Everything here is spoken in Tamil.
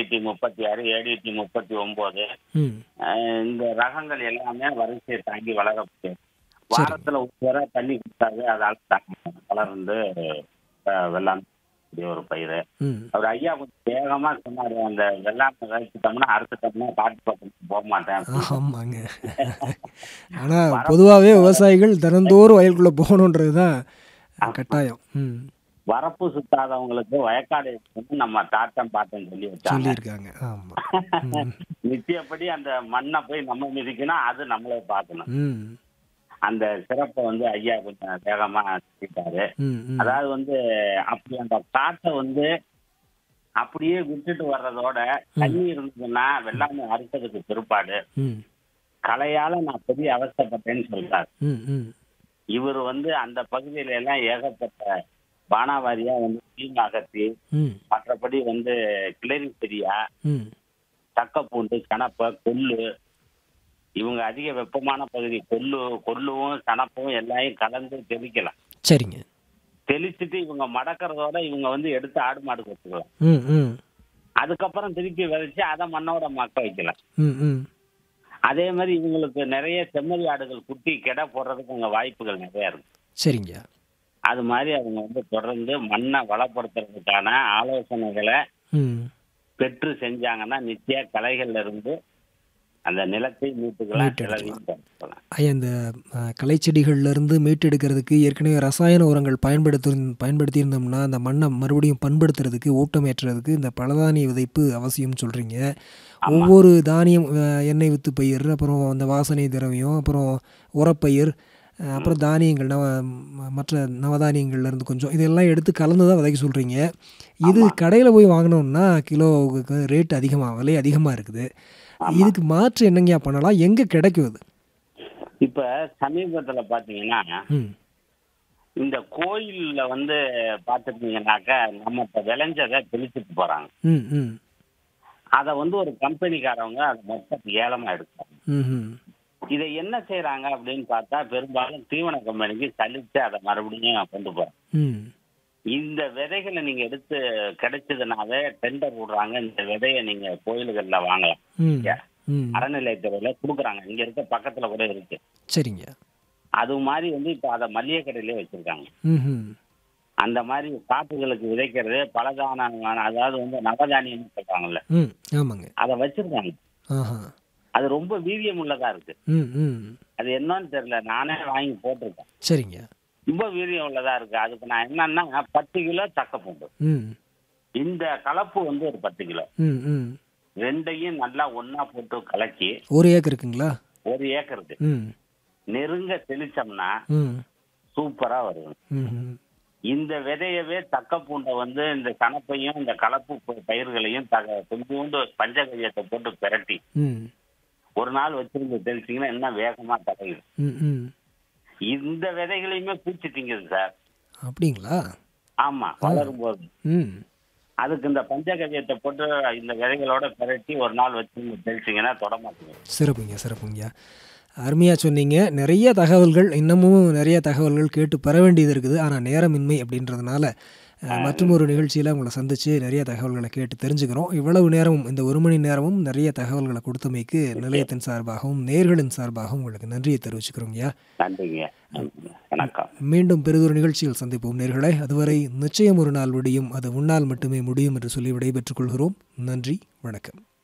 ஏடிடி முப்பத்தி ஆறு ஏடிடி முப்பத்தி ஒன்பது ம் இந்த ரகங்கள் எல்லாமே வரிசையை தாங்கி வளரக்கூடிய வாரத்துல ஒரு தடவை தண்ணி கொடுத்தாவே அதால தாங்க வளர்ந்து அஹ், வெள்ளாமை கூடிய ஒரு பயிர் ம் அவர் ஐயா கொஞ்சம் வேகமா சொன்னாரு அந்த வெள்ளாமை விதைச்சிட்டோம்னா அறுத்துட்டோம்னா காட்டு பக்கம் போக மாட்டேன் ஆமாங்க ஆனால் பொதுவாகவே விவசாயிகள் தினந்தோறும் வயலுக்குள்ளே போகணுன்றது தான் கட்டாயம் ம் வரப்பு சுத்தாதவங்களுக்கு வயக்காடு இருக்குன்னு நம்ம தாத்தன் பாட்டன் சொல்லி வச்சாங்க சொல்லியிருக்காங்க ஆமாம் நித்தியப்படி அந்த மண்ணை போய் நம்ம மிதிக்கணும் அது நம்மளே பார்க்கணும் ம் அந்த சிறப்பை வந்து ஐயா கொஞ்சம் வேகமா சொல்லிட்டாரு ம் ம் அதாவது வந்து அப்படி அந்த காட்டை வந்து அப்படியே விட்டுட்டு வர்றதோட தண்ணி இருந்ததுன்னா வெள்ளாமை அறுத்ததுக்கு பிற்பாடு ம் கலையால நான் பெரிய அவஸ்தைப்பட்டேன்னு சொல்றாரு ம் ம் இவர் வந்து அந்த பகுதியில எல்லாம் ஏகப்பட்ட பானாவாரியா வந்து தீங்கு அகத்தி ம் மற்றபடி வந்து கிளறி செடியா ம் தக்கப்பூண்டு கணப்பை கொள்ளு இவங்க அதிக வெப்பமான பகுதி கொள்ளு கொள்ளுவும் கணப்பும் எல்லாத்தையும் கலந்து தெளிக்கலாம் சரிங்க தெளிச்சுட்டு இவங்க மடக்கிறதோட இவங்க வந்து எடுத்து ஆடு மாடுக்கு வச்சுக்கலாம் ம் ம் அதுக்கப்புறம் திருப்பி விதைச்சு அதை மண்ணோட மக்க வைக்கலாம் ம் ம் அதே மாதிரி இவங்களுக்கு நிறைய செம்மறி ஆடுகள் குட்டி கெடை போடுறதுக்கு அங்கே வாய்ப்புகள் நிறைய இருக்கு சரிங்க அது மாதிரி அவங்க வந்து தொடர்ந்து மண்ணை வளப்படுத்துறதுக்கான ஆலோசனைகளை ம் பெற்று செஞ்சாங்கன்னா நிச்சய கலைகள்ல இருந்து அந்த நிலத்தை மீட்டுக்கலாம் மீட்டெடுக்கலாம். நிலவையும் தடுக்கலாம். ஐயா இந்த அஹ், களைச்செடிகள்லேருந்து மீட்டெடுக்கிறதுக்கு ஏற்கனவே ரசாயன உரங்கள் பயன்படுத்தி பயன்படுத்தியிருந்தோம்னா அந்த மண்ணை மறுபடியும் பண்படுத்துறதுக்கு ஊட்டமேற்றுறதுக்கு இந்த பலதானிய விதைப்பு அவசியம் சொல்கிறீங்க ஒவ்வொரு தானியம் அஹ், எண்ணெய் வித்து பயிர் அப்புறம் அந்த வாசனை திரவியம் அப்புறம் உரப்பயிர் அஹ், அப்புறம் தானியங்கள் நவ ம- மற்ற நவதானியங்கள்லேருந்து கொஞ்சம் இதெல்லாம் எடுத்து கலந்து தான் விதைக்க சொல்கிறீங்க இது கடையில் போய் வாங்கினோம்னா கிலோவுக்கு ரேட் அதிகமாக விலை அதிகமாக இருக்குது இதுக்கு மாற்று என்னங்கய்யா பண்ணலாம் எங்கே கிடைக்கும் இது இப்ப சமீபத்துல பாத்தீங்கன்னா ம் இந்த கோயில்ல வந்து பாத்துட்டீங்கன்னாக்க நம்ம இப்ப விளைஞ்சதை தெளிச்சுட்டு போறாங்க ம் ம் அதை வந்து ஒரு கம்பெனிக்காரவங்க அதை மொத்தம் ஏலமா எடுக்கிறாங்க ம் ம் இதை என்ன செய்யறாங்க அப்படின்னு பார்த்தா பெரும்பாலும் தீவன கம்பெனிக்கு சலிச்சு அதை மறுபடியும் கொண்டு போறாங்க ம் இந்த விதைகளை நீங்க எடுத்து கிடைச்சதுனாவே டெண்டர் விடுறாங்க இந்த விதையை நீங்க கோயில்கள்ல வாங்கலாம் ம் ம் அறநிலையத்துறையில கொடுக்குறாங்க இங்க இருக்க பக்கத்துல கூட இருக்கு சரிங்க அது மாதிரி வந்து இப்ப அதை மளிகை கடையிலே வச்சிருக்காங்க ம் ம் அந்த மாதிரி காட்டுகளுக்கு விதைக்கிறது பலதான அதாவது வந்து நவதானியம்னு சொல்றாங்கல்ல ம் ஆமாங்க அதை வச்சிருக்காங்க ஆஹா அது ரொம்ப வீரியம் உள்ளதா இருக்கு ம் ம் அது என்னன்னு தெரியல நானே வாங்கி போட்டிருக்கேன் சரிங்க ரொம்ப வீரியம் உள்ளதா இருக்கு அதுக்கு நான் என்னன்னா பத்து கிலோ தக்கப்பூண்டு ம் இந்த கலப்பு வந்து ஒரு பத்து கிலோ ம் ம் ரெண்டையும் நல்லா ஒண்ணா போட்டு கலக்கி ஒரு ஏக்கர் இருக்குங்களா ஒரு ஏக்கருக்கு ம் நெருங்க தெளிச்சோம்னா ம் சூப்பரா வரும் ம் ம் இந்த விதையவே தக்க பூண்டை வந்து இந்த கணப்பையும் இந்த கலப்பு ப- பயிர்களையும் தக கொஞ்சோண்டு பஞ்சகவியத்தை போட்டு பிரட்டி ம் ஒரு நாள் வச்சிருந்து தெளிச்சிங்கன்னா இன்னும் வேகமா தகையும் ம் ம் இந்த விதைகளையுமே பூச்சி திங்குது சார் அப்படிங்களா ஆமா வளரும் போது ம் அதுக்கு இந்த பஞ்சகவியத்தை போட்டு இந்த விதைகளோட பிரட்டி ஒரு நாள் வச்சு தெளிச்சிங்கன்னா தொடமாட்டீங்க சிறப்புங்க சிறப்புங்க அருமையாக சொன்னீங்க நிறைய தகவல்கள் இன்னமும் நிறைய தகவல்கள் கேட்டு பெற வேண்டியது இருக்குது ஆனால் நேரமின்மை அப்படின்றதுனால அஹ், மற்றும் ஒரு நிகழ்ச்சியில் உங்களை சந்தித்து நிறைய தகவல்களை கேட்டு தெரிஞ்சுக்கிறோம் இவ்வளவு நேரமும் இந்த ஒரு மணி நேரமும் நிறைய தகவல்களை கொடுத்தமைக்கு நிலையத்தின் சார்பாகவும் நேர்களின் சார்பாகவும் உங்களுக்கு நன்றியை தெரிவிச்சுக்கிறோங்கய்யா நன்றிங்க நன்றிங்க. வணக்கம் மீண்டும் பெரிதொரு நிகழ்ச்சியில் சந்திப்போம் நேர்களே அதுவரை நிச்சயம் ஒரு நாள் விடியும் அது உன்னால் மட்டுமே முடியும் என்று சொல்லி விடைபெற்றுக் கொள்கிறோம் நன்றி வணக்கம்